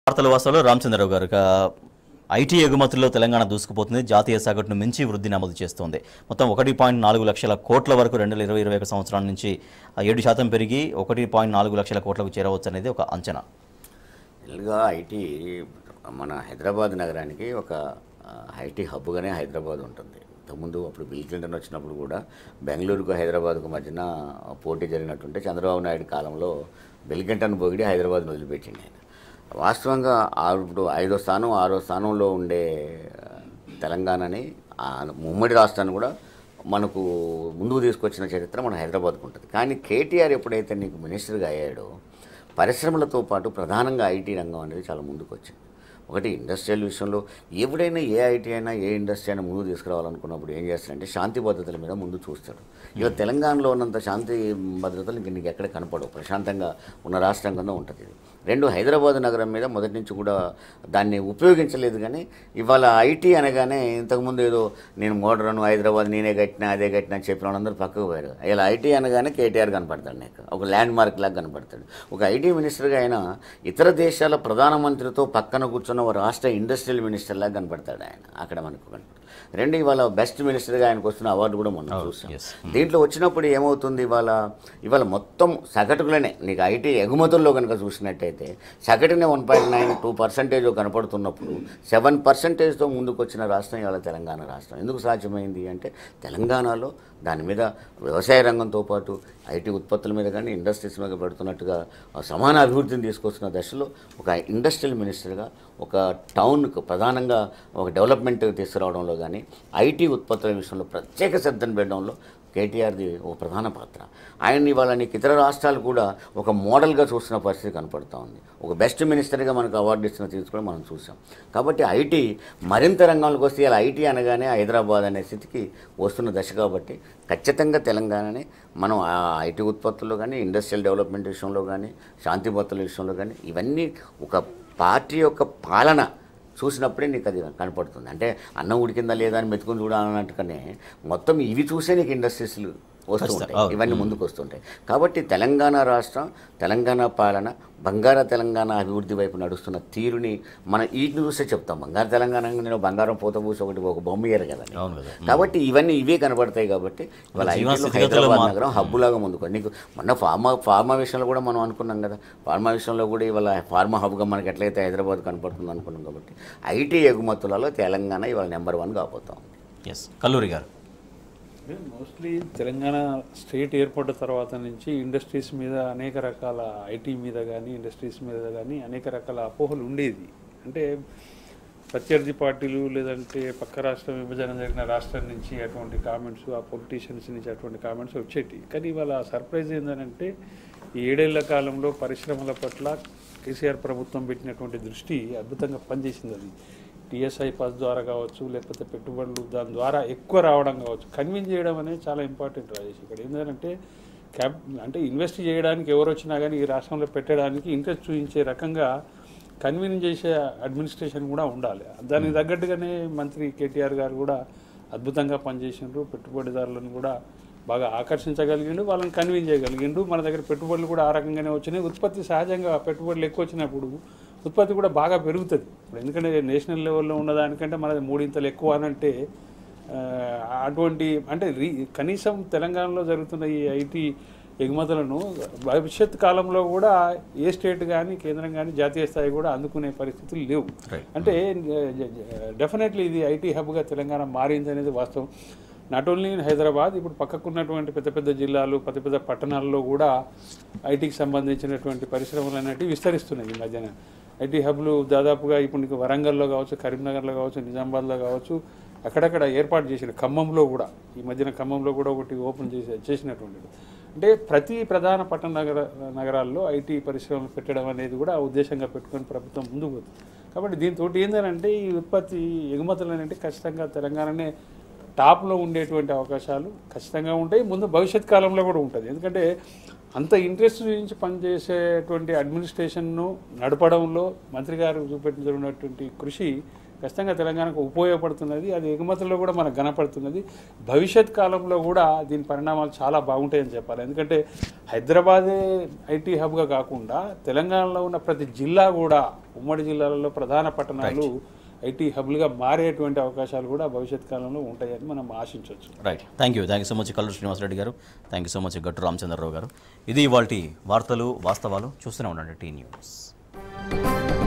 వార్తల వాస్తవంలో రామచంద్రరావు గారు ఇక ఐటీ ఎగుమతుల్లో తెలంగాణ దూసుకుపోతుంది జాతీయ సగటును మించి వృద్ధి నమోదు చేస్తోంది మొత్తం ఒకటి పాయింట్ నాలుగు లక్షల కోట్ల వరకు రెండు వేల ఇరవై ఇరవై ఒక సంవత్సరం నుంచి ఆ, ఏడు శాతం పెరిగి ఒకటి పాయింట్ నాలుగు లక్షల కోట్లకు చేరవచ్చు అనేది ఒక అంచనా జనరల్గా ఐటీ మన హైదరాబాద్ నగరానికి ఒక ఆ, ఐటీ హబ్గానే హైదరాబాద్ ఉంటుంది ఇంతకుముందు అప్పుడు బిల్ క్లింటన్ వచ్చినప్పుడు కూడా బెంగళూరుకు హైదరాబాద్కు మధ్యన పోటీ జరిగినట్టుంటే చంద్రబాబు నాయుడు కాలంలో బిల్ క్లింటన్ పొగిడి హైదరాబాద్ను వదిలిపెట్టింది ఆయన వాస్తవంగా ఆరు ఇప్పుడు ఐదో స్థానం ఆరో స్థానంలో ఉండే ఆ, తెలంగాణని ఆ ఉమ్మడి రాష్ట్రాన్ని కూడా మనకు ముందుకు తీసుకొచ్చిన చరిత్ర మన హైదరాబాద్కు ఉంటుంది కానీ కేటీఆర్ ఎప్పుడైతే నీకు మినిస్టర్గా అయ్యాడో పరిశ్రమలతో పాటు ప్రధానంగా ఐటీ రంగం అనేది చాలా ముందుకు వచ్చింది ఒకటి ఇండస్ట్రియల్ విషయంలో ఎప్పుడైనా ఏ ఐటీ అయినా ఏ ఇండస్ట్రీ అయినా ముందుకు తీసుకురావాలనుకున్నప్పుడు ఏం చేస్తాడంటే శాంతి భద్రతల మీద ముందు చూస్తాడు ఇలా తెలంగాణలో ఉన్నంత శాంతి భద్రతలు ఇంక నీకు ఎక్కడ కనపడవు ప్రశాంతంగా ఉన్న రాష్ట్రం కింద ఉంటుంది ఇది రెండు హైదరాబాద్ నగరం మీద మొదటి నుంచి కూడా దాన్ని ఉపయోగించలేదు కానీ ఇవాళ ఐటీ అనగానే ఇంతకుముందు ఏదో నేను మోడరను హైదరాబాద్ నేనే కట్టినా అదే కట్టినా అని చెప్పిన వాళ్ళందరూ పక్కకు పోయారు ఇలా ఐటీ అనగానే కేటీఆర్ కనపడతాడు నాకు ఒక ల్యాండ్ మార్క్ లాగా కనపడతాడు ఒక ఐటీ మినిస్టర్గా అయినా ఇతర దేశాల ప్రధానమంత్రితో పక్కన కూర్చున్న ఒక రాష్ట్ర ఇండస్ట్రియల్ మినిస్టర్ లాగా కనపడతాడు ఆయన అక్కడ మనకు కనపడతాడు రెండు ఇవాళ బెస్ట్ మినిస్టర్గా ఆయనకు వస్తున్న అవార్డు కూడా మనం చూసాం yes. దీంట్లో వచ్చినప్పుడు ఏమవుతుంది ఇవాళ ఇవాళ మొత్తం సగటులోనే నీకు ఐటీ ఎగుమతుల్లో కనుక చూసినట్టయితే సగటునే one point nine two percentage కనపడుతున్నప్పుడు సెవెన్ పర్సెంటేజ్తో ముందుకు వచ్చిన రాష్ట్రం ఇవాళ తెలంగాణ రాష్ట్రం ఎందుకు సాధ్యమైంది అంటే తెలంగాణలో దాని మీద వ్యవసాయ రంగంతో పాటు ఐటీ ఉత్పత్తుల మీద కానీ ఇండస్ట్రీస్ మీద పెడుతున్నట్టుగా ఆ సమాన అభివృద్ధిని తీసుకొస్తున్న దశలో ఒక ఇండస్ట్రియల్ మినిస్టర్గా ఒక టౌన్కు ప్రధానంగా ఒక డెవలప్మెంట్ తీసుకురావడంలో కానీ ఐటీ ఉత్పత్తుల విషయంలో ప్రత్యేక శ్రద్ధను పెట్టడంలో కేటీఆర్ది ఒక ప్రధాన పాత్ర ఆయన ఇవాళ నీకు ఇతర రాష్ట్రాలు కూడా ఒక మోడల్గా చూస్తున్న పరిస్థితి కనపడుతూ ఉంది ఒక బెస్ట్ మినిస్టర్గా మనకు అవార్డు ఇచ్చిన తీర్చి కూడా మనం చూసాం కాబట్టి ఐటీ మరింత రంగంలోకి వస్తే ఇలా ఐటీ అనగానే హైదరాబాద్ అనే స్థితికి వస్తున్న దశ కాబట్టి ఖచ్చితంగా తెలంగాణని మనం ఆ ఐటీ ఉత్పత్తుల్లో కానీ ఇండస్ట్రియల్ డెవలప్మెంట్ విషయంలో కానీ శాంతి భద్రతల విషయంలో కానీ ఇవన్నీ ఒక పార్టీ యొక్క పాలన చూసినప్పుడే నీకు అది కనపడుతుంది అంటే అన్నం ఉడికిందా లేదా అని మెతుకుని చూడాలన్నట్టుగానే మొత్తం ఇవి చూసే నీకు ఇండస్ట్రీస్లు వస్తుంటాయి అవును. ఇవన్నీ ముందుకు వస్తుంటాయి కాబట్టి తెలంగాణ రాష్ట్రం తెలంగాణ పాలన బంగార తెలంగాణ అభివృద్ధి వైపు నడుస్తున్న తీరుని మనం వీటిని చూస్తే చెప్తాం బంగారు తెలంగాణ నేను బంగారం పూత పూసి ఒకటి ఒక బొమ్మ ఇయ్యరు కదా అవును కదా కాబట్టి ఇవన్నీ ఇవే కనబడతాయి కాబట్టి ఇవాళ జీవన ఐటీలో స్థితిగతుల్లో హైదరాబాద్ మార్పు. నగరం హబ్బులాగా ముందుకు నీకు మొన్న ఫార్మా ఫార్మా విషయంలో కూడా మనం అనుకున్నాం కదా ఫార్మా విషయంలో కూడా ఇవాళ ఫార్మా హబ్గా మనకి ఎట్లయితే హైదరాబాద్ కనపడుతుంది అనుకున్నాం కాబట్టి ఐటీ ఎగుమతులలో తెలంగాణ ఇవాళ నెంబర్ వన్ కాబోతా ఉంది ఎస్ కల్లూరి గారు మోస్ట్లీ తెలంగాణ స్టేట్ ఏర్పడ్డ తర్వాత నుంచి ఇండస్ట్రీస్ మీద అనేక రకాల ఐటీ మీద కానీ ఇండస్ట్రీస్ మీద కానీ అనేక రకాల అపోహలు ఉండేది అంటే ప్రత్యర్థి పార్టీలు లేదంటే పక్క రాష్ట్రం విభజన జరిగిన రాష్ట్రం నుంచి అటువంటి కామెంట్స్ ఆ పొలిటీషియన్స్ నుంచి అటువంటి కామెంట్స్ వచ్చేటి కానీ ఇవాళ సర్ప్రైజ్ ఏంటంటే ఈ ఏడేళ్ల కాలంలో పరిశ్రమల పట్ల కేసీఆర్ ప్రభుత్వం పెట్టినటువంటి దృష్టి అద్భుతంగా పనిచేసింది అది టీఎస్ఐ పాస్ ద్వారా కావచ్చు లేకపోతే పెట్టుబడులు దాని ద్వారా ఎక్కువ రావడం కావచ్చు కన్విన్స్ చేయడం అనేది చాలా ఇంపార్టెంట్ రాజేష్ ఇక్కడ ఏంటంటే క్యాప్ అంటే ఇన్వెస్ట్ చేయడానికి ఎవరు వచ్చినా కానీ ఈ రాష్ట్రంలో పెట్టడానికి ఇంట్రెస్ట్ చూపించే రకంగా కన్విన్స్ చేసే అడ్మినిస్ట్రేషన్ కూడా ఉండాలి దానికి తగ్గట్టుగానే మంత్రి కేటీఆర్ గారు కూడా అద్భుతంగా పనిచేసిండ్రు పెట్టుబడిదారులను కూడా బాగా ఆకర్షించగలిగిండు వాళ్ళని కన్విన్స్ చేయగలిగిండు మన దగ్గర పెట్టుబడులు కూడా ఆ రకంగానే వచ్చినాయి ఉత్పత్తి సహజంగా పెట్టుబడులు ఎక్కువ వచ్చినప్పుడు ఉత్పత్తి కూడా బాగా పెరుగుతుంది ఇప్పుడు ఎందుకంటే నేషనల్ లెవెల్లో ఉన్నదానికంటే మనది మూడింతలు ఎక్కువ అని అంటే ఆ, అటువంటి అంటే రీ కనీసం తెలంగాణలో జరుగుతున్న ఈ ఐటీ ఎగుమతులను భవిష్యత్ కాలంలో కూడా ఏ స్టేట్ కానీ కేంద్రం కానీ జాతీయ స్థాయి కూడా అందుకునే పరిస్థితులు లేవు Right. అంటే డెఫినెట్లీ ఇది ఐటీ హబ్గా తెలంగాణ మారింది అనేది వాస్తవం నాట్ ఓన్లీ ఇన్ హైదరాబాద్ ఇప్పుడు పక్కకున్నటువంటి పెద్ద పెద్ద జిల్లాలు పెద్ద పెద్ద పట్టణాల్లో కూడా ఐటీకి సంబంధించినటువంటి పరిశ్రమలు అనేటివి విస్తరిస్తున్నాయి ఈ మధ్యన ఐటీ హబ్లు దాదాపుగా ఇప్పుడు నీకు వరంగల్లో కావచ్చు కరీంనగర్లో కావచ్చు నిజామాబాద్లో కావచ్చు అక్కడక్కడ ఏర్పాటు చేసిన ఖమ్మంలో కూడా ఈ మధ్యన ఖమ్మంలో కూడా ఒకటి ఓపెన్ చేసి చేసినటువంటిది అంటే ప్రతి ప్రధాన పట్టణ నగర నగరాల్లో ఐటీ పరిశ్రమలు పెట్టడం అనేది కూడా ఉద్దేశంగా పెట్టుకొని ప్రభుత్వం ముందుకు పోతుంది కాబట్టి దీంతో ఏంటంటే ఈ ఉత్పత్తి ఎగుమతులు అనేవి ఖచ్చితంగా తెలంగాణనే టాప్లో ఉండేటువంటి అవకాశాలు ఖచ్చితంగా ఉంటాయి ముందు భవిష్యత్ కాలంలో కూడా ఉంటుంది ఎందుకంటే అంత ఇంట్రెస్ట్ నుంచి పనిచేసేటువంటి అడ్మినిస్ట్రేషన్ను నడపడంలో మంత్రి గారు చూపెట్టినటువంటి కృషి ఖచ్చితంగా తెలంగాణకు ఉపయోగపడుతున్నది అది ఎగుమతుల్లో కూడా మనకు కనపడుతున్నది భవిష్యత్ కాలంలో కూడా దీని పరిణామాలు చాలా బాగుంటాయని చెప్పాలి ఎందుకంటే హైదరాబాదే ఐటీ హబ్గా కాకుండా తెలంగాణలో ఉన్న ప్రతి జిల్లా కూడా ఉమ్మడి జిల్లాలలో ప్రధాన పట్టణాలు ఐటీ హబ్లుగా మారేటువంటి అవకాశాలు కూడా భవిష్యత్ కాలంలో ఉంటాయని మనం ఆశించవచ్చు right thank you thank you so much Kalluru Srinivasa Reddy గారు థ్యాంక్ యూ సో మచ్ గట్టు రామచంద్రరావు గారు ఇది ఇవాళ వార్తలు వాస్తవాలు చూస్తూనే ఉండండి టీ న్యూస్